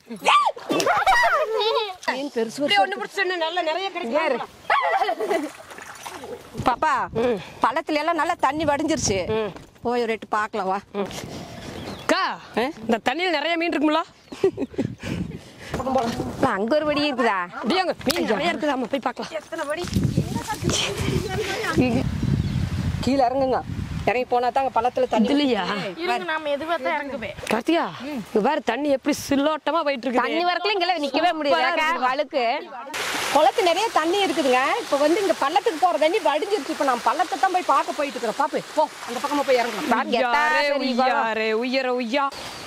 மீன் பெருசு இப்படி ஒண்ணு பிடிச்சு நல்ல நிறைய கிடைக்கும் பாப்பா பள்ளத்துல எல்லாம் நல்லா தண்ணி வடிஞ்சிருச்சு போய் ஒரு எட்டு பார்க்கலாம் வா அக்கா இந்த தண்ணியில் நிறைய மீன் இருக்குங்களா அங்க ஒரு வடி இருக்குதா அப்படியாங்க மீன் நிறைய இருக்குதாம்மா போய் பார்க்கலாம் கீழே இறங்குங்க இறங்கி போனா தாங்க பள்ளத்துல தண்ணி இல்லையா நாம எதுவா தான் இறங்குவே கார்த்தியா இங்க பாரு தண்ணி எப்படி சில்லோட்டமா போயிட்டு இருக்கு தண்ணி வரக்குள்ள இங்க நிக்கவே முடியல வழுக்கு குளத்து நிறைய தண்ணி இருக்குதுங்க இப்ப வந்து இங்க பள்ளத்துக்கு போற தண்ணி வடிஞ்சிருச்சு இப்ப நான் பள்ளத்தை தான் போய் பார்க்க போயிட்டு இருக்கிறேன் பாப்பு போ அந்த பக்கமா போய் இறங்கலாம் பாருங்க, எத்தா உய்யாரே பெரிய குளம். உய்யாரே உய்யர உய்யா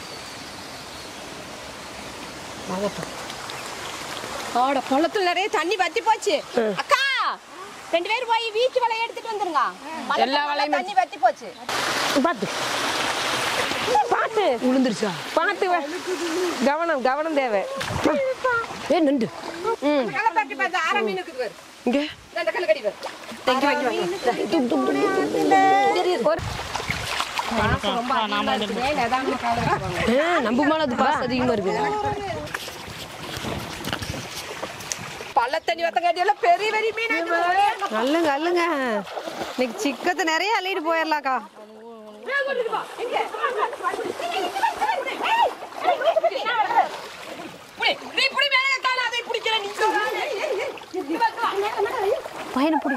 ஆட குளத்துல நிறைய தண்ணி வத்தி போச்சு அக்கா ரெண்டு பேரும் போய் வீச்சு வலைய எடுத்துட்டு வந்துருங்க பள்ளத்துல எல்லா நல்லா வலையுமே தண்ணி வத்தி போச்சு பார்த்து பார்த்து விழுந்துருச்சா பார்த்து வா. கவனம் கவனம் தேவை ஏ நின்று ம் கல்லை தட்டி பார்த்து ஆற மீன் இருக்குது பாரு. இங்க இந்த கல்லு கடி பாரு. இங்க வாங்கி வாங்க. ஒரு பாசம் ரொம்ப அதிகமா இருக்குதே, நிதானமா காலை வைப்பாங்க. ஆ, நம்ம மேல அது பாசம் அதிகமா இருக்கு பள்ள தண்ணி வத்தங்காட்டி எல்லாம் பெரிய பெரிய மீன் இருக்குது. அல்லுங்க அல்லுங்க இன்னைக்கு சிக்கத்தை நிறைய அள்ளிட்டு போயிடலாக்கா புடி, நீ புடி மேலே கால, அதை பிடிக்கிற நீ. பையனை பிடி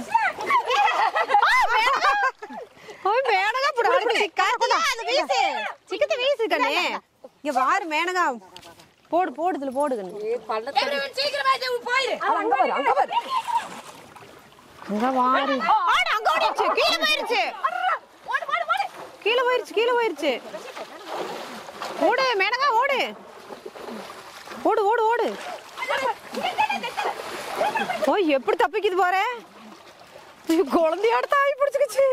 அவன் மேனகா புடி அப்படி சிக்காத்துல அது வீசு சிக்கத்தை வீசு கண்ணே இங்க வாரு மேனகா போடு போடு இதுல போடு கண்ணு சீக்கிரமா இது போயிரு. அது அங்க பாரு, அங்க பாரு. அங்க வாரு ஆடு அங்க ஓடிச்சு கீழே போயிருச்சு கீழே போயிருச்சு கீழே போயிருச்சு ஓடு மேனகா ஓடு ஓடு ஓடு ஓடு ஓ எப்படி தப்பிக்குது பாரு ஐயோ, குழந்தையோட தாய் பிடிச்சுக்கிச்சு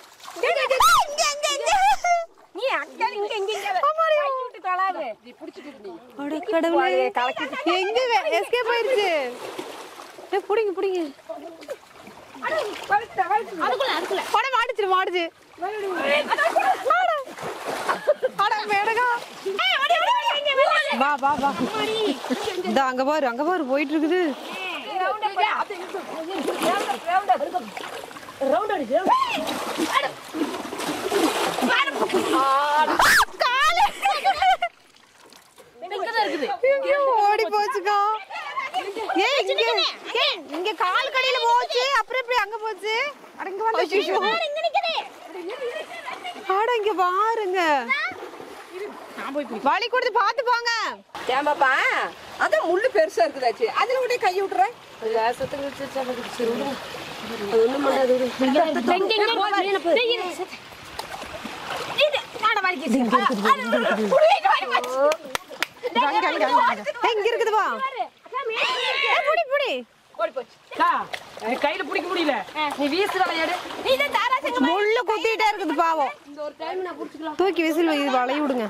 நீ அங்க, இங்க, இங்க, இங்க. கை விட்டு தொடாது. நீ பிடிச்சிட்டு இரு நீ. அட கடவுளே எங்க எஸ்கேப் ஆயிருச்சு ஏய், புடிங்க புடிங்க பட மாடுச்சு மாடுச்சு மாடு. அட, மேடகா. வா வா வா இந்த அங்க பாரு அங்க பாரு போயிட்டு இருக்குது எங்கேயோ ஓடி போச்சுக்கா ஏய் இங்க ஏய் இங்க கால் கடையில போச்சு அப்புறம் எப்படி அங்க போச்சு அட இங்க வந்து ஐயோ. அட இங்க பாருங்க வழி கொடுத்து பாத்து போங்க ஏன் பாப்பா அதான் முள்ளு பெருசா இருக்குதாச்சு அதுல விட கை விட்டுறேன் அங்க, அங்க, அங்க, அங்க. ஏய், இங்க இருக்குது வா ஏய், புடி புடி அக்கா, எனக்கு கையில பிடிக்க முடியல நீ வீசு விளையாடு முள்ளு குத்திட்டே இருக்குது பாவம் தூக்கி விசில் வை, இது வளைய விடுங்க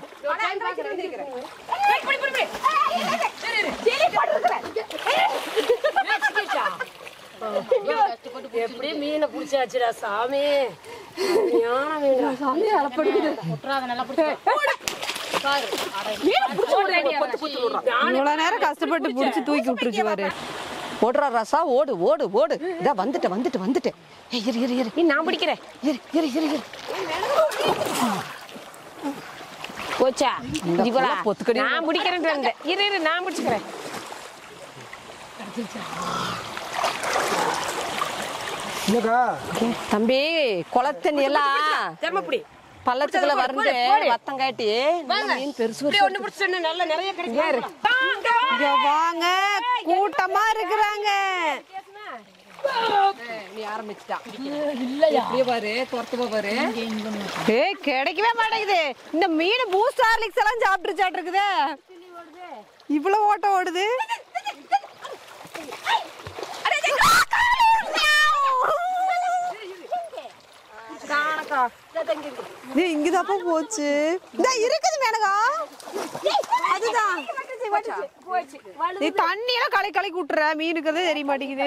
எப்படி மீனை பிடிச்சாச்சுடா சாமி ஞான மீன்டா. இவ்வளவு நேரம் கஷ்டப்பட்டு புடிச்சு தூக்கி விட்டுருச்சு பாரு ஓடுறா ரசா ஓடு ஓடு ஓடு இதா வந்துட்டு வந்துட்டு வந்துட்டு ஏய், இரு இரு இரு நீ நான் பிடிக்கிறேன் இரு இரு இரு இரு போச்சா இந்த இவளா? புள்ள பொத்துக்கடி. நான் பிடிக்கிறேன் இருந்தேன். இரு இரு நான் பிடிச்சுக்கிறேன் தம்பி குளத்தண்ணி எல்லாம் திரும்ப பிடி பள்ளத்துக்குள்ள போடு, வருந்து போடு. வத்தங்காட்டி வாங்க. மீன் பெருசு இப்படி ஒண்ணு பிடிச்சு நல்ல நிறைய கிடைக்கும் இங்க வாங்க கூட்டமா இருக்கிறாங்க நீ ஆரம்பிச்சிட்டா இப்படியே பாரு துரத்துவ பாரு ஏய் கிடைக்கவே மாட்டேங்குது இந்த மீன் பூஸ்ட் ஹார்லிக்ஸ் எல்லாம் சாப்பிட்டு இருக்குது இவ்வளவு ஓட்டம் ஓடுது டேய், இங்கதாப்பா போச்சு இந்த இருக்குது மேனகா அதுதான் நீ தண்ணி எல்லாம் கலை கலக்கி விட்டுற மீனுக்கு தெரிய மாட்டேங்குது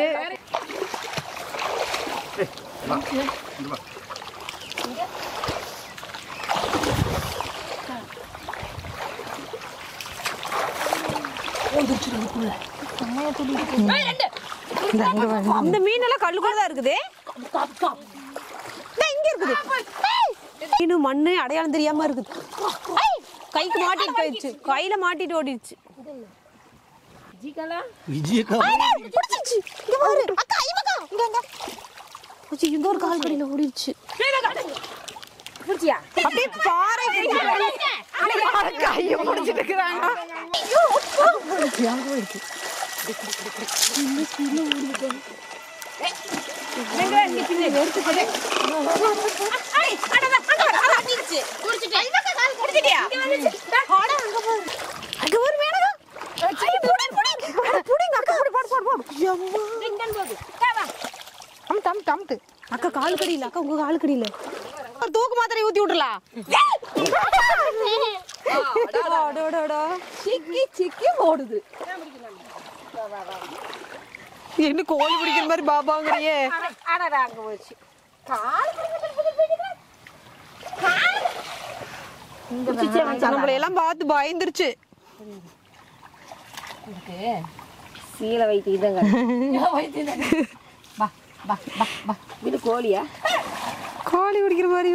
இந்த மீன் எல்லாம் கல்லு கூட தான் இருக்குது இந்தா இங்க இருக்குது மீன் மண்ணு அடையாளம் தெரியாம இருக்குது ஐ, கைக்கு மாட்டிட்டு போயிடுச்சு கையில மாட்டிட்டு ஓடிடுச்சு விஜயக்கா புடிச்சிருச்சு இங்க பாரு அக்கா ஐமக்கா இங்க இங்க அச்சி இங்க ஒரு கால் கடியில ஓடிடுச்சு பிடிச்சியா அப்படியே பாறை கைய புடிச்சிட்டு இருக்காங்க அங்க ஒரு மேனகா ஐய, புடி, புடி. அட, புடிங்க, அக்கா, புடி, போடு, போடு, போடு. எம்மா. அமுத்து, அமுத்து, அமுத்து. அக்கா கால் கடியில அக்கா உங்க கால் கடியில ஒரு தூக்கு மாத்திரை ஊத்தி விட்டுலாம் சிக்கி சிக்கி ஓடுது என்ன கோழி பிடிக்கிற மாதிரி பாபாங்கறியே அடடா அங்க போச்சு கால் நம்மள எல்லாம் பார்த்து பயந்துருச்சு சீலை வைத்து இதங்க பா பா பா பா இது கோழியா கோழி பிடிக்கிற மாதிரி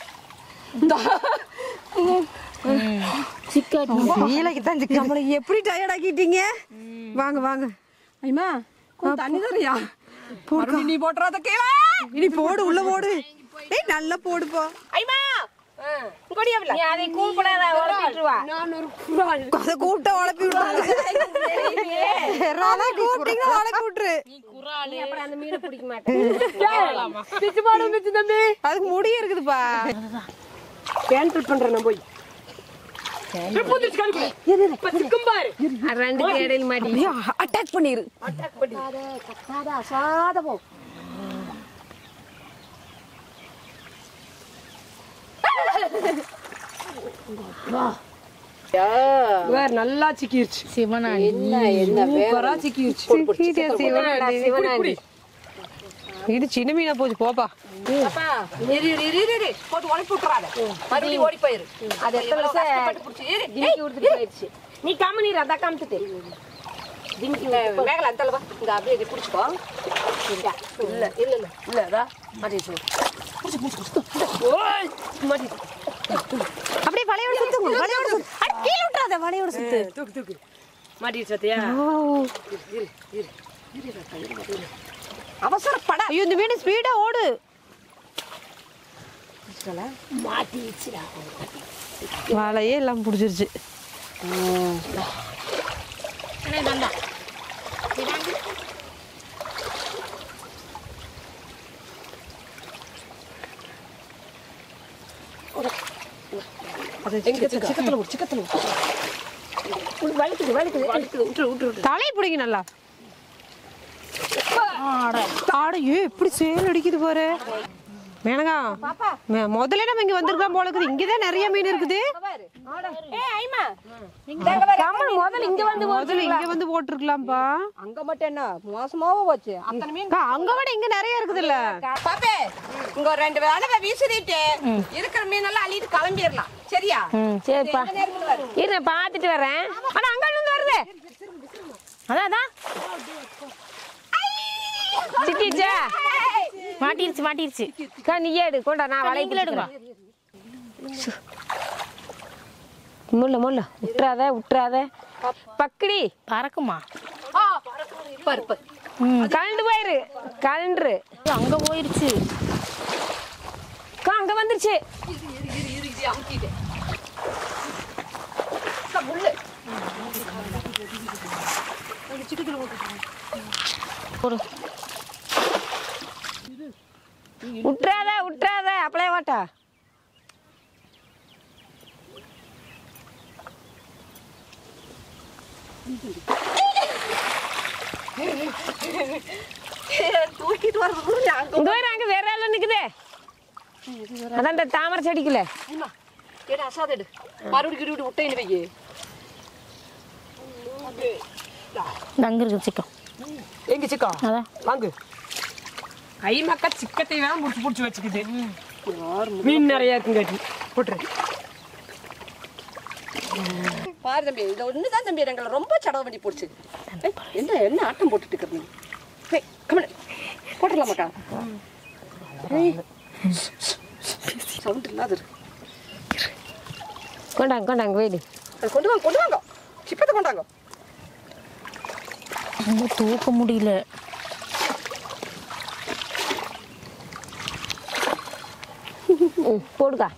சீலைக்கு தான் நம்மள எப்படி டயர்ட் ஆக்கிட்டீங்க வாங்க வாங்க ஐமா கொஞ்சம் தண்ணி தரியா போடு நீ போட்டுறாத கீழே இனி போடு உள்ள போடு ஏய் நல்லா போடுப்பா ஐமா கொடியாவில நீ அதை கூப்பிடாத உடச்சிட்டு வா நான் ஒரு குரால் அதை கூப்பிட்ட உழப்பி விட்டுறாங்க கூப்பிட்டீங்கன்னா உழப்பி விட்டுரு நீ அப்புறம் அந்த மீனை பிடிக்க மாட்டேன் பிச்சு பாடு பிச்சு தம்பி அதுக்கு முடி இருக்குதுப்பா கேன்சல் பண்றேன் நான் போய் ரெண்டு கேடையில் மாட்டி அட்டாக் பண்ணிரு கத்தாத அசாத போ வேற நல்லா சிக்கிருச்சு சிவனாணி என்ன என்ன சூப்பரா சிக்கிருச்சு சிவனாண்டி இது சின்ன மீனா போச்சு போப்பா அப்பா, இரு, இரு, இரு, இரு, இரு. போட்டு உழைப்பு விட்டுறாத. மறுபடியும் ஓடி போயிரு. அது எத்தனை வருஷம் டிமிக்கி விட்டுட்டு போயிருச்சு. நீ கம்முனு அந்த காமிச்சிட்டு டிமிக்கி மேகல அந்த வா இங்க அப்படியே இதை பிடிச்சிக்கோ இந்தா. இல்ல இல்ல இல்ல இல்ல அதா மாட்டிச்சு பிடிச்சு பிடிச்சு பிடிச்சு ஓய் மாட்டிச்சு அப்படியே வளையோட சுத்துங்க வளையோட சுத்து அட, கீழே விட்டுறாத வளையோட சுத்து தூக்கு தூக்கு மாட்டிச்சு சத்தியா அவசரப்பட ஐயோ இந்த மீன் ஸ்பீடா ஓடு மாட்டிச்சுடா வலையே எல்லாம் பிடிச்சிருச்சு எங்க சிக்கத்துல விடு சிக்கத்துல விடு வலிக்குது வலிக்குது வலிக்குது விட்டுரு விட்டுரு விட்டுரு தலை பிடிங்க நல்லா ஆட ஏ எப்படி சேல் அடிக்குது பாரு மேனகா மே- முதல்ல நம்ம இங்க வந்திருக்கலாம் போல இருக்குது இங்கதான் நிறைய மீன் இருக்குது ஏய் ஐமா கமல் முதல்ல இங்க வந்து முதல்ல இங்க வந்து போட்டிருக்கலாம்ப்பா அங்க மட்டும் என்ன மோசமாவோ போச்சு அத்தனை மீன் அக்கா, அங்க விட இங்க நிறைய இருக்குது இல்ல பாப்பே இங்க ஒரு ரெண்டு வேலை வீசிட்டு இருக்கிற மீனெல்லாம் அள்ளிட்டு கிளம்பிடலாம் சரியா சரிப்பா எங்க நேரம் வருவாரு? இரு நான் பார்த்துட்டு வரேன் ஆனா அங்க இருந்து வருது அதான் அதான் சிக்கிச்சா மாட்டிருச்சு மாட்டிருச்சு அக்கா, நீயே எடு கொண்டா நான் வலை எடுங்க முல்ல முல்ல விட்டுறாத விட்டுறாத பக்கடி பறக்குமா பாரு பாரு கலண்டு போயிரு கலண்டு அங்க போயிருச்சு அக்கா, அங்க வந்துருச்சு போடு. விட்டுறாத விட்டுறாத அப்படியே வாட்டா தூக்கிட்டு வர்றதுக்குள்ள அங்க இங்க வேற அங்க வேற ஆளு நிக்குதே அதான் இந்த தாமரை செடிக்குள்ள அம்மா, எடு அசாத எடு மறுபடியும் கிடி விட்டு விட்டேன்னு வையே அங்க இருக்கு சிக்கம் எங்க சிக்கா அதான் வாங்கு ஐ மக்கா சிக்கத்தை வேணா முடிச்சு முடிச்சு வச்சுக்குது மீன் நிறைய இருக்குங்காட்டி போட்டுரு பாரு தம்பி இது ஒன்று தான் தம்பி எங்களை ரொம்ப சடவு பண்ணி போடுச்சு ஏய், என்ன என்ன ஆட்டம் போட்டுட்டு இருக்கிறது ஏய் கம்மனு போட்டுடலாமாக்கா சவுண்ட் இல்லாத இருக்கு கொண்டாங்க கொண்டாங்க வீடு அது கொண்டு வாங்க கொண்டு வாங்க சிப்பத்தை கொண்டாங்க ரொம்ப தூக்க முடியல ம் போடுக்கா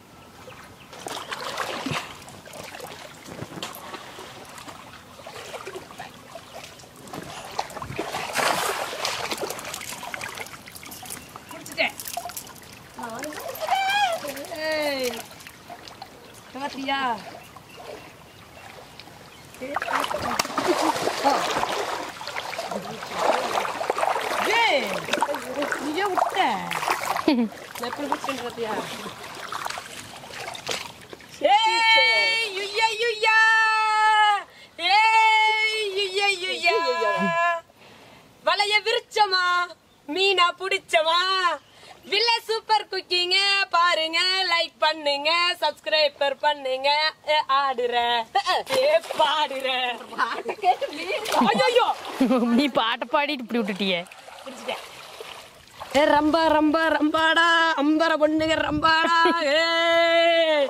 பாத்தியா நீயே விட்ட நான் எப்படி பிடிச்சிட்டு பாத்தியா ஏய் யுய்யா யுய்யா ஏய் யுய்யா யுய்யா வலைய விரிச்சமா மீனா புடிச்சமா வில்ல சூப்பர் குக்கிங்க பாருங்க லைக் பண்ணுங்க சப்ஸ்கிரைபர் பண்ணுங்க ஏ, ஆடுற ஏ பாடுற ஐயோ நீ பாட்டை பாடிட்டு இப்படி விட்டுட்டியே ஏ ரொம்ப ரொம்ப ரம்பாடா அம்பர பொண்ணுங்க ரம்பாடா ஏய்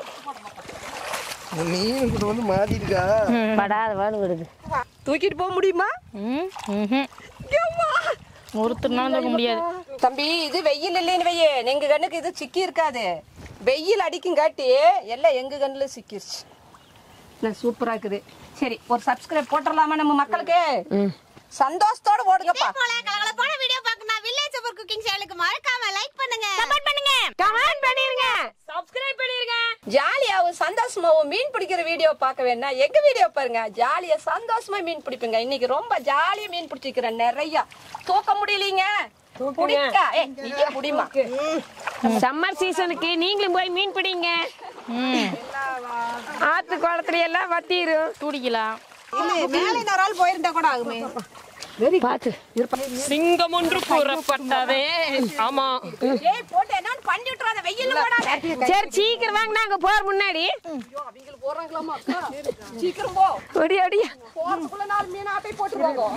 மீன் கூட வந்து மாட்டிருக்கா படாத வாடு விடுது தூக்கிட்டு போக முடியுமா ம் ம்ஹும். ஒருத்தர்னாலும் தூக்க முடியாது தம்பி இது வெயில் இல்லைன்னு வையே எங்க கண்ணுக்கு இது சிக்கி இருக்காது வெயில் அடிக்கும் காட்டி எல்லாம் எங்க கண்ணுல சிக்கிருச்சு நான் சூப்பரா இருக்குது சரி ஒரு சப்ஸ்கிரைப் போட்டுடலாமா நம்ம மக்களுக்கு சந்தோஷத்தோட ஓடுங்கப்பா போல கலகலப்பான வீடியோ பார்க்கணும் வில்லேஜ் சூப்பர் குக்கிங் சேனலுக்கு மறக்காம லைக் பண்ணுங்க கமெண்ட் பண்ணுங்க கமெண்ட் பண்ணிருங்க சப்ஸ்கிரைப் பண்ணிருங்க ஜாலியாவும் சந்தோஷமாவும் மீன் பிடிக்கிற வீடியோ பார்க்க வேணா எங்க வீடியோ பாருங்க ஜாலியா சந்தோஷமா மீன் பிடிப்பீங்க இன்னைக்கு ரொம்ப ஜாலியா மீன் பிடிச்சிக்கிறேன் நிறைய தூக்க முடியலீங்க பிடிக்க ஏய் நீயே முடியுமா சம்மர் சீசனுக்கு நீங்களும் போய் மீன் பிடிங்க ஆத்து குளத்துல எல்லாம் வத்திரும் துடிக்கலாம் மேலே இன்னொரு ஆள் போயிருந்தா கூட ஆகுமே பார்த்து சிங்கம் ஒன்று கூறப்பட்டதே ஆமா ஏய் போட்டு என்னன்னு பண்ணி விட்டுறாத வெயில் போடாத சரி சீக்கிரம் வாங்க நாங்க போற முன்னாடி அவங்களுக்கு போறாங்களாமா அக்கா சீக்கிரம் போ ஒடி ஒடியா போறதுக்குள்ள நாலு மீன் ஆட்டை போட்டுருவாங்க